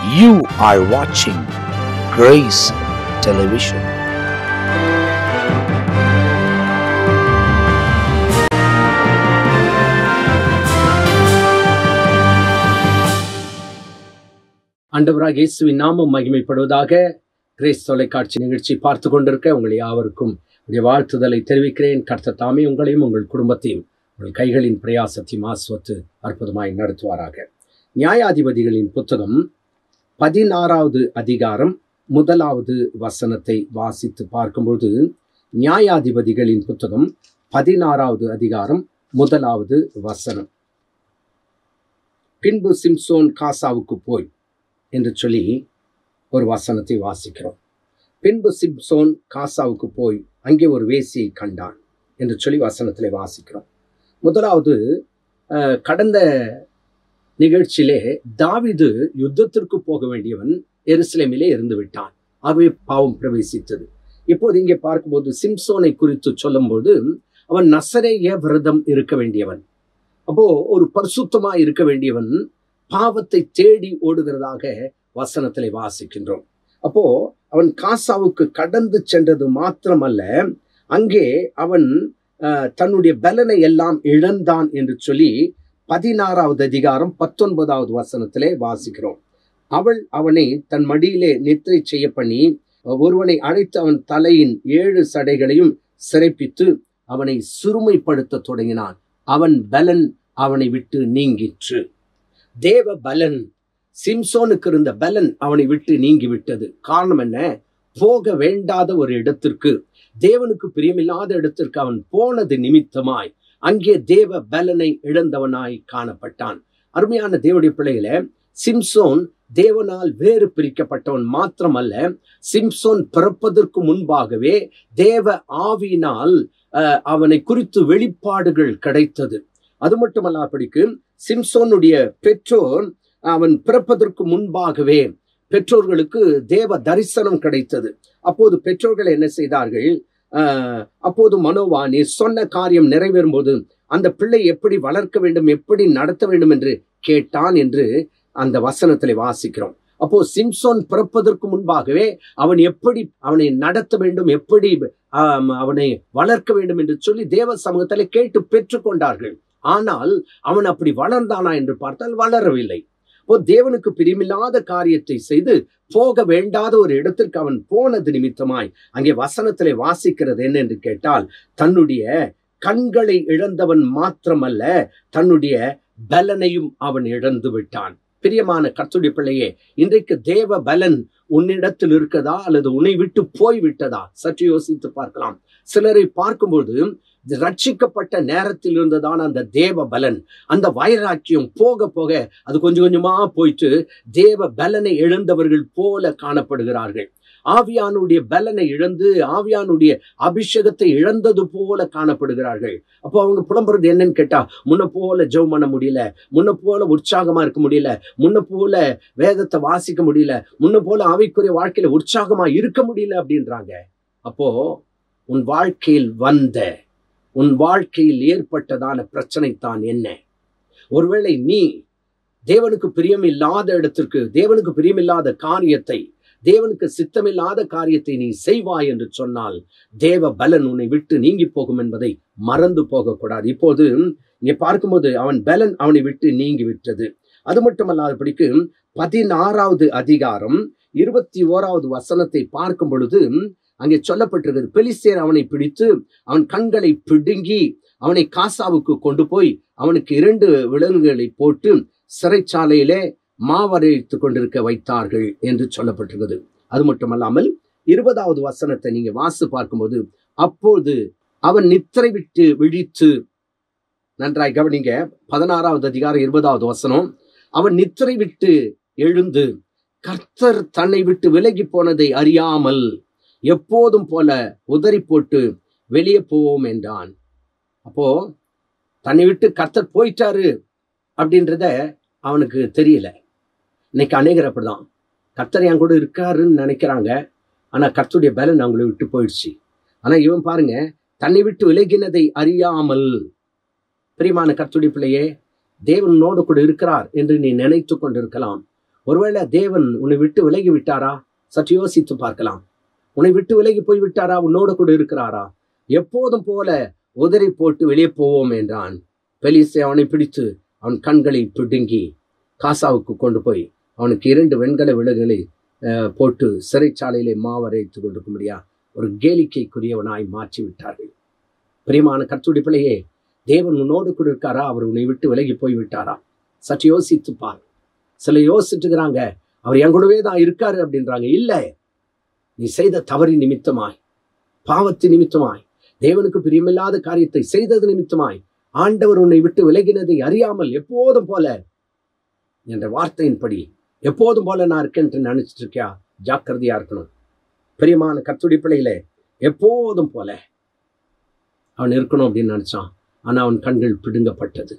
You are watching Grace Television. ஆண்டவராக இயேசுவின் நாமம் மகிமைப்படுவதாக கிரேஸ் தொலைக்காட்சி நிகழ்ச்சி பார்த்து கொண்டிருக்க உங்கள் யாவருக்கும் உடைய வாழ்த்துதலை தெரிவிக்கிறேன் கர்த்தர் தாமே உங்களையும் உங்கள் குடும்பத்தையும் உங்கள் கைகளின் பிரயாசத்தையும் ஆஸ்வத்து அற்புதமாய் நடத்துவாராக நியாயாதிபதிகளின் புத்தகம் பதினாறாவது அதிகாரம் முதலாவது வசனத்தை வாசித்து பார்க்கும்போது நியாயாதிபதிகளின் புத்தகம் பதினாறாவது அதிகாரம் முதலாவது வசனம் பின்பு சிம்சோன் காசாவுக்கு போய் என்று சொல்லி ஒரு வசனத்தை வாசிக்கிறோம் பின்பு சிம்சோன் காசாவுக்கு போய் அங்கே ஒரு வேசியை கண்டான் என்று சொல்லி வசனத்திலே வாசிக்கிறோம் முதலாவது அஹ், கடந்த நிகழ்ச்சியிலே தாவிது யுத்தத்திற்கு போக வேண்டியவன் எருசலேமிலே இருந்து விட்டான் ஆகவே பாவம் பிரவேசித்தது இப்போது இங்கே பார்க்கும்போது சிம்சோனை குறித்து சொல்லும்போது அவன் நசரேய விரதம் இருக்க வேண்டியவன் அப்போ ஒரு பரிசுத்தமா இருக்க வேண்டியவன் பாவத்தை தேடி ஓடுகிறதாக வசனத்திலே வாசிக்கின்றோம் அப்போ அவன் காசாவுக்கு கடந்து சென்றது மாத்திரமல்ல அங்கே அவன் அஹ், தன்னுடைய பலனை எல்லாம் இழந்தான் என்று சொல்லி பதினாறாவது அதிகாரம் பத்தொன்பதாவது வசனத்திலே வாசிக்கிறோம் அவள் அவனை தன் மடியிலே நித்திரை செய்ய பண்ணி ஒருவனை அழைத்து அவன் தலையின் ஏழு சடைகளையும் சிறைப்பித்து அவனை சிறுமைப்படுத்த தொடங்கினான் அவன் பலன் அவனை விட்டு நீங்கிற்று தேவ பலன் சிம்சோனுக்கு இருந்த பலன் அவனை விட்டு நீங்கி விட்டது காரணம் என்ன போக வேண்டாத ஒரு இடத்திற்கு தேவனுக்கு பிரியமில்லாத இடத்திற்கு அவன் போனது நிமித்தமாய் அங்கே தேவ பலனை இழந்தவனாய் காணப்பட்டான் அருமையான தேவனுடைய பிள்ளைகள சிம்சோன் தேவனால் வேறு பிரிக்கப்பட்டவன் மாத்திரமல்ல சிம்சோன் பிறப்பதற்கு முன்பாகவே தேவ ஆவியினால் அஹ், அவனை குறித்து வெளிப்பாடுகள் கிடைத்தது அது மட்டுமல்ல அப்படிக்கு சிம்சோனுடைய பெற்றோர் அவன் பிறப்பதற்கு முன்பாகவே பெற்றோர்களுக்கு தேவ தரிசனம் கிடைத்தது அப்போது பெற்றோர்கள் என்ன செய்தார்கள் ஆஹ், அப்போது மனோவா நீ சொன்ன காரியம் நிறைவேறும் போது அந்த பிள்ளை எப்படி வளர்க்க வேண்டும் எப்படி நடத்த வேண்டும் என்று கேட்டான் என்று அந்த வசனத்திலே வாசிக்கிறோம் அப்போ சிம்சோன் பிறப்பதற்கு முன்பாகவே அவன் எப்படி அவனை நடத்த வேண்டும் எப்படி ஆம், அவனை வளர்க்க வேண்டும் என்று சொல்லி தேவ சமூகத்திலே கேட்டு பெற்றுக்கொண்டார்கள் ஆனால் அவன் அப்படி வளர்ந்தானா என்று பார்த்தால் வளரவில்லை இப்போ தேவனுக்கு பிரியமில்லாத காரியத்தை செய்து போக வேண்டாத ஒரு இடத்திற்கு அவன் போனது நிமித்தமாய் அங்கே வசனத்திலே வாசிக்கிறது என்ன என்று கேட்டால் தன்னுடைய கண்களை இழந்தவன் மாத்திரமல்ல தன்னுடைய பலனையும் அவன் இழந்து விட்டான் பிரியமான கர்த்துடைய பிள்ளையே இன்றைக்கு தேவ பலன் உன்னிடத்தில் இருக்கதா அல்லது உன்னை விட்டு போய் விட்டதா சற்று யோசித்து பார்க்கலாம் சிலரை பார்க்கும்போது இது ரட்சிக்கப்பட்ட நேரத்தில் இருந்ததான அந்த தேவ பலன் அந்த வைராக்கியம் போக போக அது கொஞ்சம் கொஞ்சமா போயிட்டு தேவ பலனை இழந்தவர்கள் போல காணப்படுகிறார்கள் ஆவியானுடைய பலனை இழந்து ஆவியானுடைய அபிஷேகத்தை இழந்தது போல காணப்படுகிறார்கள் அப்போ அவங்க புலம்புறது என்னன்னு கேட்டா முன்ன போல ஜெபம் பண்ண முடியல முன்ன போல உற்சாகமா இருக்க முடியல முன்ன போல வேதத்தை வாசிக்க முடியல முன்ன போல ஆவிக்குரிய வாழ்க்கையில உற்சாகமா இருக்க முடியல அப்படின்றாங்க அப்போ உன் வாழ்க்கையில் வந்த உன் வாழ்க்கையில் ஏற்பட்டதான பிரச்சனை தான் என்ன ஒருவேளை நீ தேவனுக்கு பிரியமில்லாத இடத்திற்கு தேவனுக்கு பிரியமில்லாத காரியத்தை தேவனுக்கு சித்தமில்லாத காரியத்தை நீ செய்வாய் என்று சொன்னால் தேவ பலன் உன்னை விட்டு நீங்கி போகும் என்பதை மறந்து போகக்கூடாது இப்போது இங்கே பார்க்கும்போது அவன் பலன் அவனை விட்டு நீங்கி விட்டது அது மட்டுமல்லாதபடிக்கு பதினாறாவது அதிகாரம் இருபத்தி ஓராவது வசனத்தை பார்க்கும் பொழுது அங்கே சொல்லப்பட்டிருக்கிறது பெலிஸ்தேர் அவனை பிடித்து அவன் கண்களை பிடுங்கி அவனை காசாவுக்கு கொண்டு போய் அவனுக்கு இரண்டு விலங்குகளை போட்டு சிறைச்சாலையிலே மாவரைத்து கொண்டிருக்க வைத்தார்கள் என்று சொல்லப்பட்டிருக்கிறது அது மட்டுமல்லாமல் இருபதாவது வசனத்தை நீங்க வாசி பார்க்கும்போது அப்போது அவன் நித்திரை விட்டு விழித்து நன்றாய் கவனிங்க பதினாறாவது அதிகாரம் இருபதாவது வசனம் அவன் நித்திரை விட்டு எழுந்து கர்த்தர் தன்னை விட்டு விலகி போனதை அறியாமல் எப்போதும் போல உதறி போட்டு வெளியே போவோம் என்றான் அப்போ தன்னை விட்டு கர்த்தர் போயிட்டாரு அப்படின்றத அவனுக்கு தெரியல இன்னைக்கு அநேகர் அப்படிதான் கர்த்தர் என் கூட இருக்காருன்னு நினைக்கிறாங்க ஆனா கர்த்தருடைய பலன் அவங்களை விட்டு போயிடுச்சு ஆனா இவன் பாருங்க தன்னை விட்டு விலகினதை அறியாமல் பிரியமான கர்த்தருடைய பிள்ளையே தேவனோடு கூட இருக்கிறார் என்று நீ நினைத்து கொண்டிருக்கலாம் ஒருவேளை தேவன் உன்னை விட்டு விலகி விட்டாரா சற்று யோசித்து பார்க்கலாம் உன்னை விட்டு விலகி போய் விட்டாரா உன்னோட கூட இருக்கிறாரா எப்போதும் போல உதறி போட்டு வெளியே போவோம் என்றான் பெலிசே அவனை பிடித்து அவன் கண்களை பிடுங்கி காசாவுக்கு கொண்டு போய் அவனுக்கு இரண்டு வெண்கல விலகுகளை அஹ், போட்டு சிறைச்சாலையிலே மாவரைத்து கொண்டிருக்கும்படியா ஒரு கேளிக்கைக்குரியவனாய் மாற்றி விட்டார்கள் பிரியமான கத்துடி பிள்ளையே தேவன் உன்னோடு கூட இருக்காரா அவர் உன்னை விட்டு விலகி போய் விட்டாரா சற்று யோசித்து பார் சில யோசிச்சுக்கிறாங்க அவர் என் கூடவே தான் இருக்காரு அப்படின்றாங்க இல்ல நீ செய்த தவறி நிமித்தமாய் பாவத்து நிமித்தமாய் தேவனுக்கு பிரியமில்லாத காரியத்தை செய்தது நிமித்தமாய் ஆண்டவர் உன்னை விட்டு விலகினதை அறியாமல் எப்போதும் போல என்ற வார்த்தையின்படி எப்போதும் போல நான் இருக்கேன் நினைச்சிட்டு இருக்கியா ஜாக்கிரதையா இருக்கணும் பிரியமான கத்துடி பிள்ளையில எப்போதும் போல அவன் இருக்கணும் அப்படின்னு நினைச்சான் ஆனா அவன் கண்கள் பிடுங்கப்பட்டது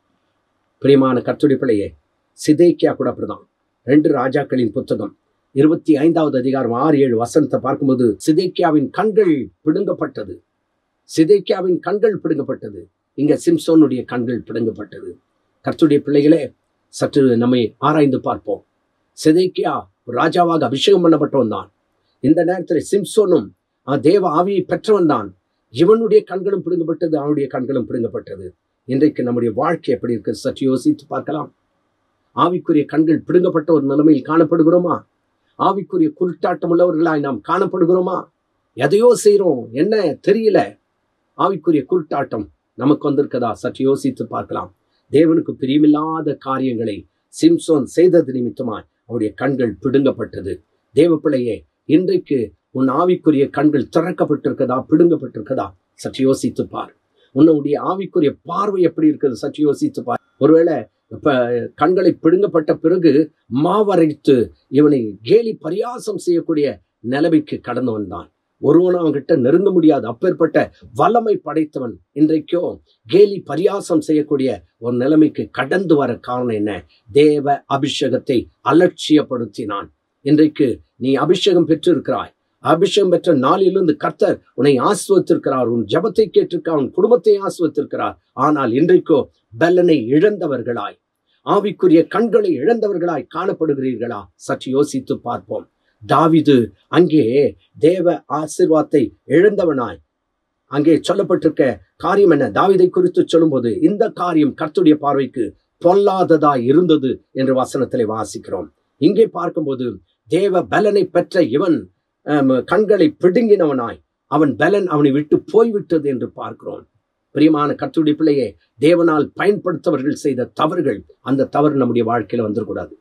பிரியமான கத்துடி பிள்ளையே சிதைக்கியா கூட அப்படிதான் ரெண்டு ராஜாக்களின் புத்தகம் இருபத்தி ஐந்தாவது அதிகாரம் ஆறு ஏழு வசனத்தை பார்க்கும்போது சிதைக்கியாவின் கண்கள் பிடுங்கப்பட்டது சிதைக்கியாவின் கண்கள் பிடுங்கப்பட்டது இங்க சிம்சோனுடைய கண்கள் பிடுங்கப்பட்டது கர்த்துடைய பிள்ளைகளே சற்று நம்மை ஆராய்ந்து பார்ப்போம் சிதைக்கியா ஒரு ராஜாவாக அபிஷேகம் பண்ணப்பட்டவன் தான் இந்த நேரத்தில் சிம்சோனும் அவன் தேவ ஆவியை பெற்றவன் தான் இவனுடைய கண்களும் பிடுங்கப்பட்டது அவனுடைய கண்களும் பிடுங்கப்பட்டது இன்றைக்கு நம்முடைய வாழ்க்கை எப்படி இருக்கு சற்று யோசித்து பார்க்கலாம் ஆவிக்குரிய கண்கள் பிடுங்கப்பட்ட ஒரு நிலைமையில் காணப்படுகிறோமா ஆவிக்குரிய குருட்டாட்டம் உள்ளவர்களாய் நாம் காணப்படுகிறோமா எதையோ செய்றோம் என்ன தெரியல ஆவிக்குரிய குருட்டாட்டம் நமக்கு வந்திருக்கதா சற்று யோசித்து பார்க்கலாம் தேவனுக்கு பிரியமில்லாத காரியங்களை சிம்சோன் செய்தது நிமித்தமாய் அவருடைய கண்கள் பிடுங்கப்பட்டது தேவ பிள்ளையே இன்றைக்கு உன் ஆவிக்குரிய கண்கள் திறக்கப்பட்டிருக்கதா பிடுங்கப்பட்டிருக்கதா சற்று யோசித்து பார் உன்னுடைய ஆவிக்குரிய பார்வை எப்படி இருக்குது சற்று யோசித்து பார் ஒருவேளை இப்ப கண்களை பிடுங்கப்பட்ட பிறகு மாவரைத்து இவனை கேலி பரியாசம் செய்யக்கூடிய நிலைமைக்கு கடந்து வந்தான் ஒருவனும் அவன்கிட்ட நெருங்க முடியாது அப்பேற்பட்ட வல்லமை படைத்தவன் இன்றைக்கோ கேலி பரியாசம் செய்யக்கூடிய ஒரு நிலைமைக்கு கடந்து வர காரணம் என்ன தேவ அபிஷேகத்தை அலட்சியப்படுத்தினான் இன்றைக்கு நீ அபிஷேகம் பெற்றிருக்கிறாய் அபிஷேகம் பெற்ற நாளிலிருந்து கர்த்தர் உன்னை ஆசுவத்திருக்கிறார் உன் ஜபத்தை கேட்டிருக்கிறார் உன் குடும்பத்தை ஆசுவத்திருக்கிறார் ஆனால் இன்றைக்கோ பலனை இழந்தவர்களாய் ஆவிக்குரிய கண்களை இழந்தவர்களாய் காணப்படுகிறீர்களா சற்று யோசித்து பார்ப்போம் தாவிது அங்கே தேவ ஆசிர்வாதத்தை இழந்தவனாய் அங்கே சொல்லப்பட்டிருக்க காரியம் என்ன தாவிதை குறித்து சொல்லும்போது இந்த காரியம் கர்த்துடைய பார்வைக்கு பொல்லாததாய் இருந்தது என்று வசனத்திலே வாசிக்கிறோம் இங்கே பார்க்கும்போது தேவ பலனை பெற்ற இவன் ஆம், கண்களை பிடுங்கினவனாய் அவன் பலன் அவனை விட்டு போய்விட்டது என்று பார்க்கிறோம் பிரியமான கர்த்தருடைய பிள்ளையே தேவனால் பயன்படுத்தவர்கள் செய்த தவறுகள் அந்த தவறு நம்முடைய வாழ்க்கையில வந்துடக்கூடாது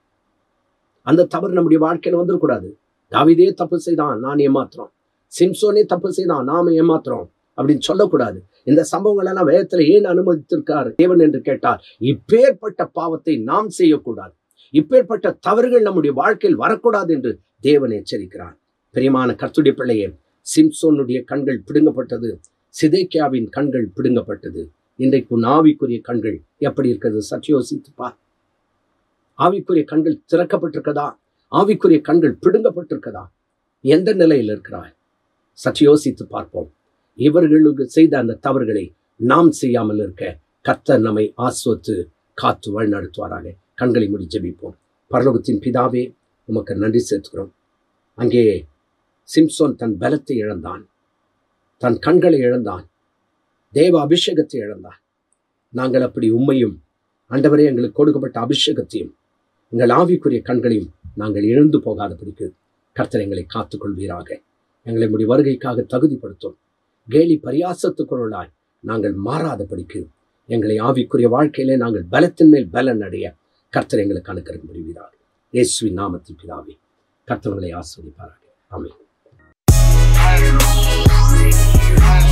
அந்த தவறு நம்முடைய வாழ்க்கையில வந்துடக்கூடாது தாவீதே தப்பு செய்தான் நான் ஏமாத்துறோம் சிம்சோனே தப்பு செய்தான் நாம ஏமாத்துறோம் அப்படின்னு சொல்லக்கூடாது இந்த சம்பவங்கள் எல்லாம் வேதத்துல ஏன் அனுமதித்திருக்கார் தேவன் என்று கேட்டார் இப்பேற்பட்ட பாவத்தை நாம் செய்யக்கூடாது இப்பேற்பட்ட தவறுகள் நம்முடைய வாழ்க்கையில் வரக்கூடாது என்று தேவன் எச்சரிக்கிறார் பிரியமான கர்த்துடைய பிள்ளையே சிம்சோனுடைய கண்கள் பிடுங்கப்பட்டது சிதைக்கியாவின் கண்கள் பிடுங்கப்பட்டது இன்றைக்கு உன் ஆவிக்குரிய கண்கள் எப்படி இருக்கிறது சற்று யோசித்து பார் ஆவிக்குரிய கண்கள் திறக்கப்பட்டிருக்கதா ஆவிக்குரிய கண்கள் பிடுங்கப்பட்டிருக்கதா எந்த நிலையில் இருக்கிறாய் சற்று யோசித்து பார்ப்போம் இவர்களுக்கு செய்த அந்த தவறுகளை நாம் செய்யாமல் இருக்க கர்த்தர் நம்மை ஆஸ்வத்து காத்து வழிநடத்துவாராக கண்களை மூடி ஜெபிப்போம் பரலோகத்தின் பிதாவே உமக்கு நன்றி செலுத்துகிறோம் அங்கே சிம்சோன் தன் பலத்தை இழந்தான் தன் கண்களை இழந்தான் தேவ அபிஷேகத்தை இழந்தான் நாங்கள் அப்படி உண்மையும் ஆண்டவரே எங்களுக்கு கொடுக்கப்பட்ட அபிஷேகத்தையும் எங்கள் ஆவிக்குரிய கண்களையும் நாங்கள் இழந்து போகாதபடிக்கு கர்த்தர் எங்களை காத்துக்கொள்வீராக எங்களை முடி வருகைக்காக தகுதிப்படுத்தும் கேலி பரியாசத்துக்குள்ளாய் நாங்கள் மாறாதபடிக்கு எங்களை ஆவிக்குரிய வாழ்க்கையிலே நாங்கள் பலத்தின் மேல் பலன் அடைய கர்த்தர் எங்களுக்கு அனுக்கிறம் புரிவீராக இயேசுவின் நாமத்தின் பிதாவே கர்த்தவங்களை ஆஸ்வதிப்பாராக ஆமென்